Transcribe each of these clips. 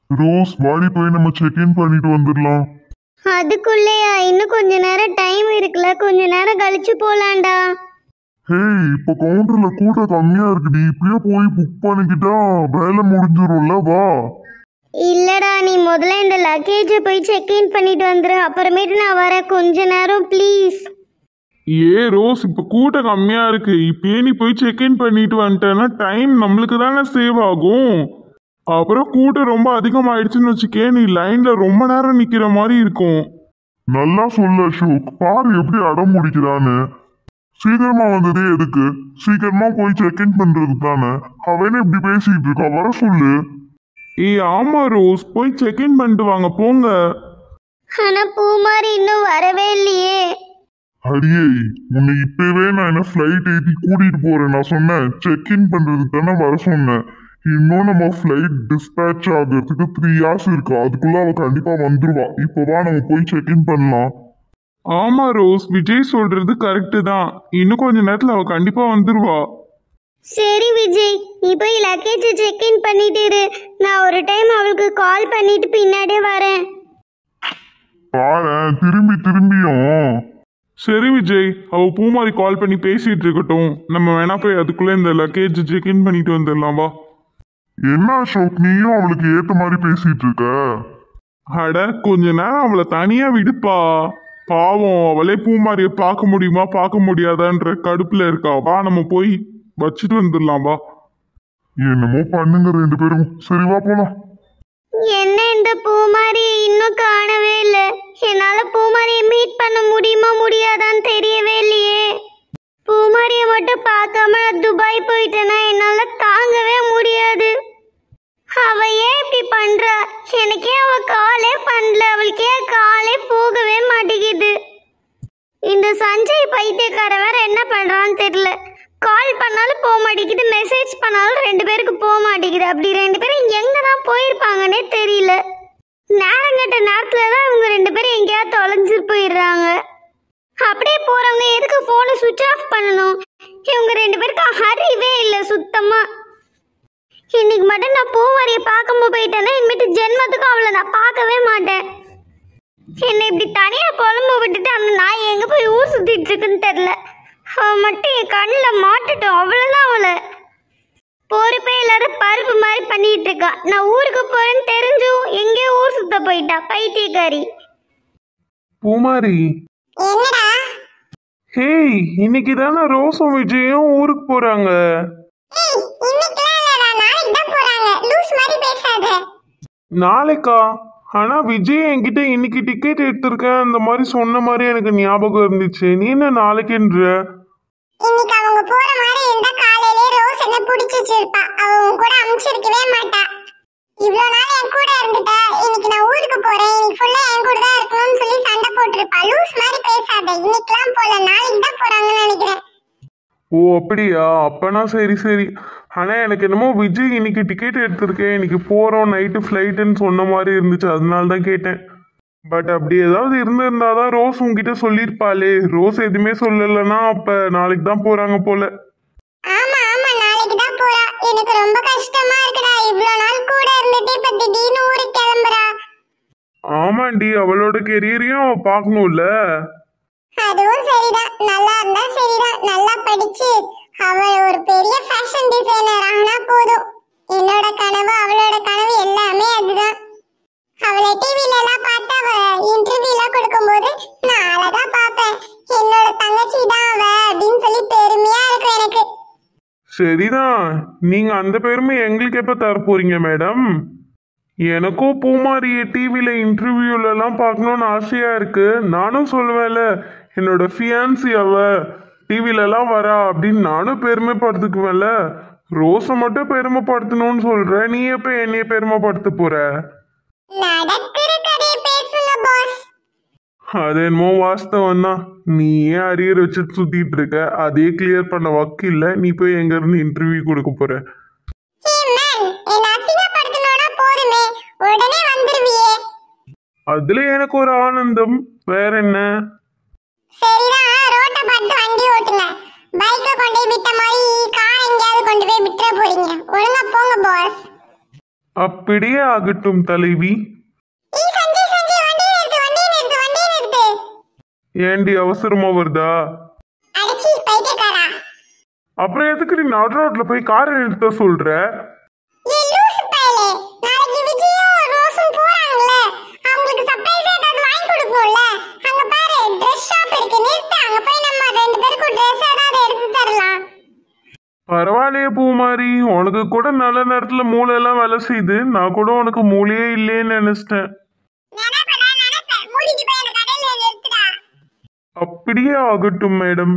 rose வாடி போய் நம்ம செக் இன் பண்ணிட்டு வந்துடலாம் அதுக்குள்ளேயா இன்னும் கொஞ்ச நேரம் டைம் இருக்குல்ல கொஞ்ச நேரம் கழிச்சு போலாம்டா ஹேய் இப்போ கவுண்டர்ல கூட்டம் கம்மியா இருக்குடி இப்படியே போய் புக் பண்ணிக்கிட்டா வேலை முடிஞ்சிரும்ல வா இல்லடா நீ முதல்ல இந்த லக்கேஜை போய் செக் இன் பண்ணிட்டு வந்துரு அப்புறமேட்டு நான் வரேன் கொஞ்ச நேரம் ப்ளீஸ் ஏ ரோஸ் இப்போ கூட்டம் கம்மியா இருக்கு இப்பயே நீ போய் செக்இன் பண்ணிட்டு வந்துட்டேன்னா டைம் நம்மளுக்கு தானே சேவ் ஆகும் அப்புறம் கூட்டம் ரொம்ப அதிகமாயிடுச்சுன்னு வச்சுக்கே நீ லைன்ல ரொம்ப நேரம் நிக்கிற மாதிரி இருக்கும் நல்லா சொல்ல அசோக் பாரு எப்படி அடம் முடிக்கிறான்னு சீக்கிரமா வந்ததே எதுக்கு சீக்கிரமா போய் செக் இன் பண்றதுக்கு தானே அவனே இப்படி பேசிட்டு இருக்கா வர சொல்லு ஏய் ஆமா ரோஸ் போய் செக்இன் பண்ணிட்டு வாங்க போங்க ஆனா பூமாரி இன்னும் வரவே இல்லையே அடியே உன்னை இப்பவே நான் என்ன ஃப்ளைட் ஏற்றி கூட்டிட்டு போறேன் நான் சொன்னேன் செக் இன் பண்றதுக்கு தானே வர சொன்னேன் இன்னும் நம்ம ஃப்ளைட் டிஸ்பேட்ச் ஆகிறதுக்கு த்ரீ ஹார்ஸ் இருக்கு அதுக்குள்ள அவ கண்டிப்பா வந்துருவா இப்போவா நம்ம போய் செக் இன் பண்ணலாம் ஆமா ரோஸ் விஜய் சொல்றது கரெக்டு தான் இன்னும் கொஞ்ச நேரத்துல அவ கண்டிப்பா வந்துருவா சரி விஜய் நீ போய் லக்கேஜை செக் இன் பண்ணிட்டு இரு நான் ஒரு டைம் அவளுக்கு கால் பண்ணிட்டு பின்னாடியே வரேன் பாரேன் திரும்பி திரும்பியும் சரி விஜய் அவ பூமாரி கால் பண்ணி பேசிட்டு இருக்கட்டும் நம்ம வேணா போய் அதுக்குள்ள இந்த லக்கேஜ் செக்இன் பண்ணிட்டு வந்துடலாம் வா என்ன அசோக் நீயும் அவளுக்கு ஏத்த மாதிரி பேசிட்டு இருக்க அட கொஞ்ச நேரம் அவளை தனியா விடுப்பா பாவம் அவளே பூமாரியை பார்க்க முடியுமா பார்க்க முடியாதான்ற கடுப்புல இருக்கா வா நம்ம போய் வச்சுட்டு வந்துடலாம் வா என்னமோ பண்ணுங்க ரெண்டு பேரும் சரி வா போலாம் என்ன இந்த பூமாரி இன்னும் காணவே இல்லை என்னால பூமாரியை மீட் பண்ண முடியுமா முடியாதான்னு தெரியவே இல்லையே பூமாரியை மட்டும் பார்க்காம நான் துபாய் போயிட்டேன்னா என்னால தாங்கவே முடியாது அவ ஏன் இப்படி பண்றா எனக்கே அவ காலே பண்ணல அவளுக்கு ஏன் காலே போகவே மாட்டேங்குது இந்த சஞ்சய் பைத்தியக்கார வேற என்ன பண்றான்னு தெரியல கால் பண்ணாலும் போக மாட்டேங்குது மெசேஜ் பண்ணாலும் ரெண்டு பேருக்கு போக மாட்டேங்குது அப்படி ரெண்டு பேரும் எங்க தான் போயிருப்பாங்கன்னே தெரியல நேரங்கட்ட நேரத்துல தான் இவங்க ரெண்டு பேரும் எங்கேயாவது தொலைஞ்சு போயிடுறாங்க அப்படியே போறவங்க எதுக்கு போனை சுவிட்ச் ஆஃப் பண்ணணும் இவங்க ரெண்டு பேருக்கும் அறிவே இல்லை சுத்தமா இன்னைக்கு மட்டும் நான் பூவாரியை பார்க்காம போயிட்டேன்னா இனிமேட்டு ஜென்மத்துக்கும் அவளை நான் பார்க்கவே மாட்டேன் என்னை இப்படி தனியா புலம்ப விட்டுட்டு அந்த நாய் எங்க போய் ஊர் சுத்திட்டு இருக்குன்னு தெரியல அவன் மட்டும் என் கண்ணில் மாட்டுட்டோம் அவ்வளோதான் அவளை பொறுப்பே இல்லாத பருப்பு மாதிரி பண்ணிட்டு இருக்கா நான் ஊருக்கு போறேன்னு தெரிஞ்சும் எங்கேயோ ஊர் சுத்த போயிட்டா பைத்தியக்காரி பூமாரி என்னடா ஹேய் இன்னைக்கு தானே ரோஸும் விஜயும் ஊருக்கு போறாங்க இன்னைக்குலாம் இல்லடா நாளைக்கு தான் போறாங்க லூஸ் மாதிரி பேசாத நாளைக்கா ஆனா விஜய் என்கிட்ட இன்னைக்கு டிக்கெட் எடுத்திருக்கேன் அந்த மாதிரி சொன்ன மாதிரி எனக்கு ஞாபகம் இருந்துச்சு நீ என்ன நாளைக்குன்ற இன்னைக்கு அவங்க போற மாதிரி இருந்தா காலையிலே ரோஸ் என்ன பிடிச்சி வச்சிருப்பா அவ உன் கூட அனுப்பிச்சிருக்கவே மாட்டா இவ்வளோ நாள் என் கூட இருந்துட்ட இன்னைக்கு நான் ஊருக்கு போறேன் இன்னைக்கு ஃபுல்லா என் கூட தான் இருக்கணும்னு சொல்லி சண்டை போட்டிருப்பா லூஸ் மாதிரி பேசாத இன்னைக்கெல்லாம் போல நாளைக்கு தான் போறாங்கன்னு நினைக்கிறேன் ஓ அப்படியா அப்பனா சரி சரி ஆனா எனக்கு என்னமோ விஜய் இன்னைக்கு டிக்கெட் எடுத்திருக்கேன் இன்னைக்கு போறோம் நைட்டு ஃப்ளைட்டுன்னு சொன்ன மாதிரி இருந்துச்சு அதனால தான் கேட்டேன் பட் அப்படி ஏதாவது இருந்திருந்தாதான் ரோஸ் உங்ககிட்ட சொல்லியிருப்பாளே ரோஸ் எதுவுமே சொல்லலைன்னா அப்ப நாளைக்கு தான் போறாங்க போல ஆமா ஆமா நாளைக்கு தான் போறா எனக்கு ரொம்ப கஷ்டமா இருக்குடா இவ்வளோ நாள் கூட இருந்துட்டு இப்ப திடீர்னு ஊருக்கு கிளம்புறா ஆமாண்டி அவளோட கெரியரையும் அவ பார்க்கணும்ல அதுவும் சரிதான் நல்லா இருந்தா சரிதான் நல்லா படிச்சு அவ ஒரு பெரிய ஃபேஷன் டிசைனர் ஆனா போதும் என்னோட கனவு அவளோட கனவு எல்லாமே அதுதான் அவளை டிவில எல்லாம் பார்த்து அவ இன்டர்வியூ எல்லாம் கொடுக்கும்போது நான் அழகா பார்ப்பேன் என்னோட தங்கச்சி தான் அவ அப்படின்னு சொல்லி பெருமையா இருக்கும் எனக்கு சரிதான் நீங்க அந்த பெருமை எங்களுக்கு எப்ப தர போறீங்க மேடம் எனக்கும் பூமாரிய டிவியில இன்டர்வியூலலாம் பார்க்கணும்னு ஆசையா இருக்கு நானும் சொல்லுவேன்ல என்னோட ஃபியான்சி அவ டிவிலலாம் வரா அப்படின்னு நானும் பெருமைப்படுத்திக்குவேன்ல ரோஸை மட்டும் பெருமைப்படுத்தணும்னு சொல்ற நீ எப்ப என்னைய பெருமைப்படுத்த போற நடக்கிற கதையை பேசுங்க பாஸ் அது என்னமோ வாஸ்தவம் தான் நீ ஏன் அரியர் வச்சுட்டு சுத்திட்டு இருக்க அதே கிளியர் பண்ண வக்கு இல்ல நீ போய் எங்க இருந்து இன்டர்வியூ கொடுக்க போற ஹே மேன் என்ன அசிங்கப்படுத்தணும்னா போதுமே உடனே வந்துருவியே அதுல எனக்கு ஒரு ஆனந்தம் வேற என்ன சரிதான் ரோட்டை பார்த்து வண்டி ஓட்டுங்க பைக்கை கொண்டு போய் விட்ட மாதிரி காரை எங்கேயாவது கொண்டு போய் விட்டுற போறீங்க ஒழுங்கா போங்க பாஸ் அப்படியே ஆகட்டும் தலைவி ஏய் சஞ்சய் சஞ்சய் வண்டி நிறுத்து வண்டி நிறுத்து வண்டி நிறுத்து ஏண்டி அவசரமா வருதா அடிச்சி பைத்தியக்காரா அப்புறம் எதுக்கு நீ நடு ரோட்ல போய் காரை நிறுத்த சொல்ற ஏய் லூசு பயலே நாளைக்கு விஜயும் ரோஸும் போறாங்கல்ல அவங்களுக்கு சர்ப்ரைஸ் ஏதாவது வாங்கி கொடுப்போம்ல அங்க பாரு ட்ரெஸ் ஷாப் இருக்கு நிறுத்து அங்க போய் நம்ம ரெண்டு பேருக்கும் ட்ரெஸ் ஏதாவது எடுத்து தரலாம் பரவாயில்லையே பூமாரி உனக்கு கூட நல்ல நேரத்துல மூளை எல்லாம் வேலை செய்யுது நான் கூட உனக்கு மூளையே இல்லையேன்னு நினைச்சிட்டேன் நினைப்படா நினைப்ப மூடிட்டு போய் அந்த கடையில நிறுத்துடா அப்படியே ஆகட்டும் மேடம்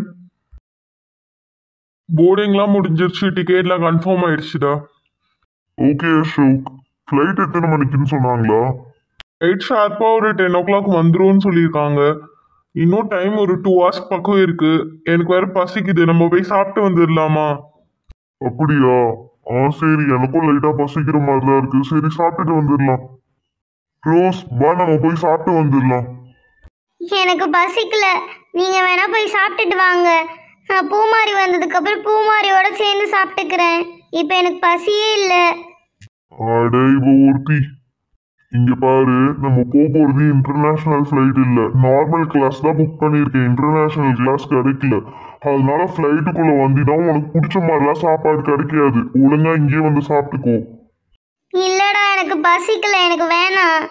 போர்டிங்லாம் முடிஞ்சிருச்சு டிக்கெட்லாம் கன்ஃபார்ம் ஆயிடுச்சுடா ஓகே அசோக் ஃப்ளைட் எத்தனை மணிக்குன்னு சொன்னாங்களா எயிட் ஷார்ப்பாக ஒரு டென் ஓ கிளாக் வந்துரும்னு சொல்லியிருக்காங்க இன்னும் டைம் ஒரு டூ ஹவர்ஸ் பக்கம் இருக்கு எனக்கு வேற பசிக்குது நம்ம போய் சாப்பிட்டு வந்துடலாமா அப்படியா ஆ சரி எனக்கும் லைட்டா பசிக்கிற மாதிரி தான் இருக்கு சரி சாப்பிட்டுட்டு வந்துடலாம் ரோஸ் வா நம்ம போய் சாப்பிட்டு வந்துடலாம் எனக்கு பசிக்கல நீங்க வேணா போய் சாப்பிட்டுட்டு வாங்க நான் பூமாரி வந்ததுக்கு அப்புறம் பூமாரியோட சேர்ந்து சாப்பிட்டுக்கிறேன் இப்போ எனக்கு பசியே இல்லை அட இவ ஒருத்தி இங்க பாரு நம்ம போக போறது இன்டர்நேஷனல் ஃப்ளைட் இல்ல நார்மல் கிளாஸ் தான் புக் பண்ணியிருக்கேன் இன்டர்நேஷனல் கிளாஸ் கிடைக்கல அதனால ஃப்ளைட்டுக்குள்ள வந்தீங்கன்னா உனக்கு பிடிச்ச மாதிரிலாம் சாப்பாடு கிடைக்காது ஒழுங்கா இங்கேயே வந்து சாப்பிட்டுக்கோ இல்லடா எனக்கு பசிக்கல எனக்கு வேணாம்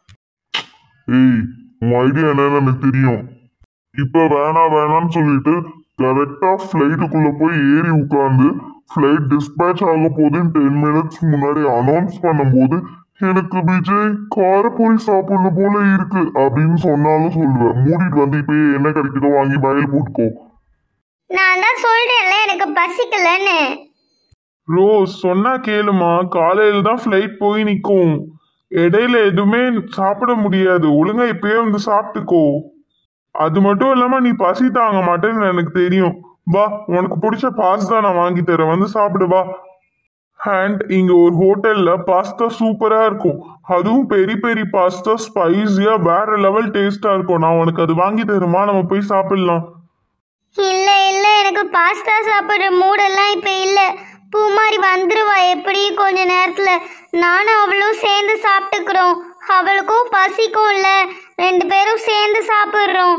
ஏய் உன் ஐடியா என்னன்னு எனக்கு தெரியும் இப்ப வேணாம் வேணாம்னு சொல்லிட்டு கரெக்டா ஃப்ளைட்டுக்குள்ள போய் ஏறி உட்கார்ந்து ஃப்ளைட் டிஸ்பேச் ஆக போகுதுன்னு டென் மினிட்ஸ் முன்னாடி அனௌன்ஸ் பண்ணும்போது எனக்கு விஜய் காரப்பொரி சாப்பிடணும் போல இருக்கு அப்படின்னு சொன்னாலும் சொல்லுவேன் மூடிட்டு வந்து இப்ப என்ன கிடைக்குதோ வாங்கி வயல் போட்டுக்கோ நான் தான் சொல்றேன்ல எனக்கு பசிக்கலன்னு ரோஸ் சொன்னா கேளுமா காலையில தான் ஃப்ளைட் போய் நிற்கும் இடையில எதுவுமே சாப்பிட முடியாது ஒழுங்கா இப்பயே வந்து சாப்பிட்டுக்கோ அது மட்டும் இல்லாம நீ பசி தாங்க மாட்டேன்னு எனக்கு தெரியும் வா உனக்கு பிடிச்ச பாஸ்தா நான் வாங்கி தரேன் வந்து சாப்பிடு வா அண்ட் இங்க ஒரு ஹோட்டல்ல பாஸ்தா சூப்பரா இருக்கும் அதுவும் பெரிய பெரிய பாஸ்தா ஸ்பைசியா வேற லெவல் டேஸ்டா இருக்கும் நான் உனக்கு அது வாங்கி தருமா நம்ம போய் சாப்பிடலாம் இல்ல இல்ல எனக்கு பாஸ்தா சாப்பிடுற மூடெல்லாம் இப்ப இல்ல பூமாரி வந்துருவா எப்படி கொஞ்ச நேரத்துல நானும் அவளும் சேர்ந்து சாப்பிட்டுக்கிறோம் அவளுக்கும் பசிக்கும் இல்ல ரெண்டு பேரும் சேர்ந்து சாப்பிடுறோம்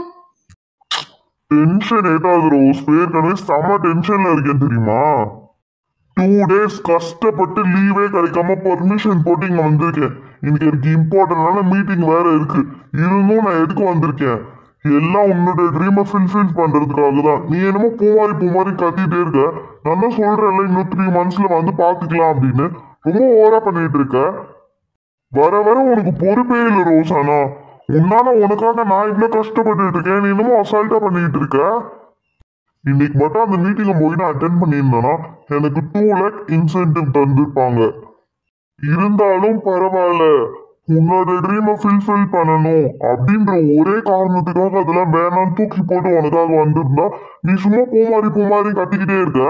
டென்ஷன் ஏதாவது ரோஸ் ஏற்கனவே செம டென்ஷன்ல இருக்கேன் தெரியுமா டூ டேஸ் கஷ்டப்பட்டு லீவே கிடைக்காம பெர்மிஷன் போட்டு இங்க வந்திருக்கேன் இன்னைக்கு எனக்கு இம்பார்ட்டன்டான மீட்டிங் வேற இருக்கு இருந்தும் நான் எதுக்கு வந்திருக்கேன் எல்லாம் உன்னோட ட்ரீமை ஃபில்ஃபில் பண்றதுக்காக தான் நீ என்னமோ பூமாரி பூமாரி கத்திட்டே இருக்க நான் தான் சொல்றேன்ல இன்னும் த்ரீ மந்த்ஸ்ல வந்து பாத்துக்கலாம் அப்படின்னு ரொம்ப ஓவரா பண்ணிட்டு இருக்க வர வர உனக்கு பொறுப்பே இல்லை ரோசானா உன்னால உனக்காக நான் இவ்வளவு கஷ்டப்பட்டுட்டு இருக்கேன் நீ என்னமோ அசால்ட்டா பண்ணிட்டு இருக்க இன்னைக்கு மட்டும் அந்த மீட்டிங்கை போய் நான் அட்டென்ட் பண்ணியிருந்தேன்னா எனக்கு டூ லேக் இன்சென்டிவ் தந்திருப்பாங்க இருந்தாலும் பரவாயில்ல உன்னோட ட்ரீமை ஃபில்ஃபில் பண்ணணும் அப்படின்ற ஒரே காரணத்துக்காக அதெல்லாம் வேணாம்னு தூக்கி போட்டு உனக்காக வந்திருந்தா நீ சும்மா பூமாரி பூமாரி கத்திக்கிட்டே இருக்க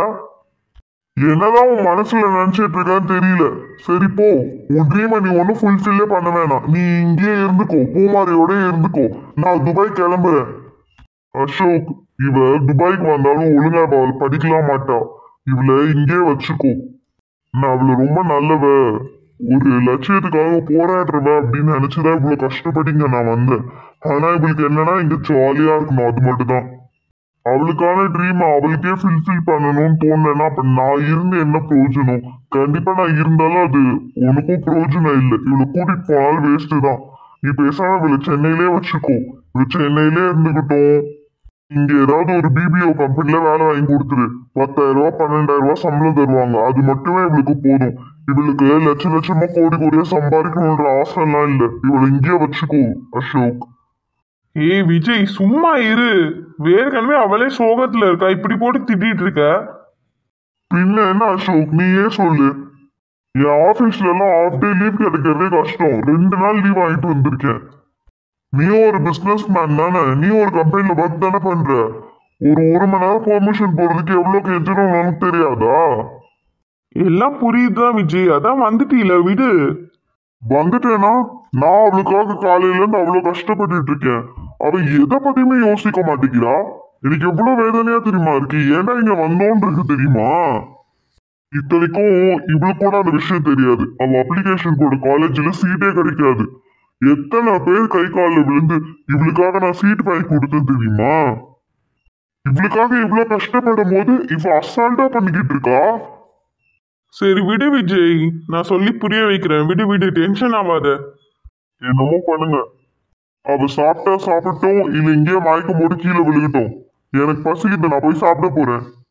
என்னதான் உன் மனசுல நினைச்சிட்டு இருக்கான்னு தெரியல சரி போ உன் ட்ரீமை நீ ஒன்றும் ஃபுல்ஃபில்லே பண்ண வேணாம் நீ இங்கேயே இருந்துக்கோ பூமாரியோட இருந்துக்கோ நான் துபாய் கிளம்புறேன் அசோக் இவ துபாய்க்கு வந்தாலும் ஒழுங்கா அவள் படிக்கலாம் மாட்டா இவளை இங்கே வச்சுக்கோ நான் அவளை ரொம்ப நல்லவ ஒரு லட்சியத்துக்காக போராடுறவ அப்படின்னு நினைச்சுதான் இவ்வளவு கஷ்டப்பட்டு இங்க நான் வந்தேன் ஆனா இவளுக்கு என்னன்னா இங்க ஜாலியா இருக்கணும் அது மட்டும்தான் அவளுக்கான ட்ரீம் அவளுக்கே ஃபில்ஃபில் பண்ணணும்னு தோணுனா அப்ப நான் இருந்து என்ன பிரயோஜனம் கண்டிப்பா நான் இருந்தாலும் அது உனக்கும் பிரயோஜனம் இல்லை இவளை கூட்டிட்டு போனாலும் வேஸ்ட் தான் நீ பேசாம இவளை சென்னையிலே வச்சுக்கோ இவ சென்னையிலே இருந்துகிட்டோம் இங்க ஏதாவது ஒரு பிபிஓ கம்பெனில வேலை வாங்கி கொடுத்துரு பத்தாயிரம் ரூபாய் பன்னெண்டாயிரம் ரூபாய் சம்பளம் தருவாங்க அது மட்டுமே இவளுக்கு போதும் இவளுக்கு லட்ச லட்சமா கோடி கோடியா சம்பாதிக்கணுன்ற ஆசை எல்லாம் இல்ல இவளை இங்கேயே வச்சுக்கோ அசோக் ஏய் விஜய் சும்மா இரு ஏற்கனவே அவளே சோகத்துல இருக்கா இப்படி போட்டு திட்டிட்டு இருக்க பின்ன என்ன அசோக் நீயே சொல்லு என் ஆபீஸ்ல எல்லாம் ஆஃப் டே லீவ் கிடைக்கிறதே கஷ்டம் ரெண்டு நாள் லீவ் வாங்கிட்டு வந்திருக்கேன் நீ ஒரு பிசினஸ் மேன் தானே நீ ஒரு கம்பெனில ஒர்க் தானே பண்ற ஒரு ஒரு மணி நேரம் பெர்மிஷன் போறதுக்கு எவ்வளவு கெஞ்சணும் உனக்கு தெரியாதா எல்லாம் புரியுதுதான் விஜய் அதான் வந்துட்டீல விடு வந்துட்டேனா நான் அவளுக்காக காலையில இருந்து அவ்வளவு கஷ்டப்பட்டுட்டு இருக்கேன் அவ எதை பத்தியுமே யோசிக்க மாட்டேங்கிறா எனக்கு எவ்வளவு வேதனையா தெரியுமா இருக்கு ஏன்டா இங்க வந்தோன்னு இருக்கு தெரியுமா இத்தனைக்கும் இவளுக்கு கூட அந்த விஷயம் தெரியாது அவ அப்ளிகேஷன் போட காலேஜ்ல சீட்டே கிடைக்காது எத்தனை பேர் கை காலில் விழுந்து இவளுக்காக நான் சீட் வாங்கி கொடுத்தேன் தெரியுமா இவளுக்காக இவ்வளவு கஷ்டப்படும் போது இவ அசால்ட்டா பண்ணிக்கிட்டு இருக்கா சரி விடு விஜய் நான் சொல்லி புரிய வைக்கிறேன் விடு விடு டென்ஷன் ஆகாத என்னமோ பண்ணுங்க அவ சாப்பிட்டா சாப்பிட்டோம் இல்ல இங்கேயே மயக்கம் போட்டு கீழே விழுகட்டும் எனக்கு பசிக்குது நான் போய் சாப்பிட போறேன்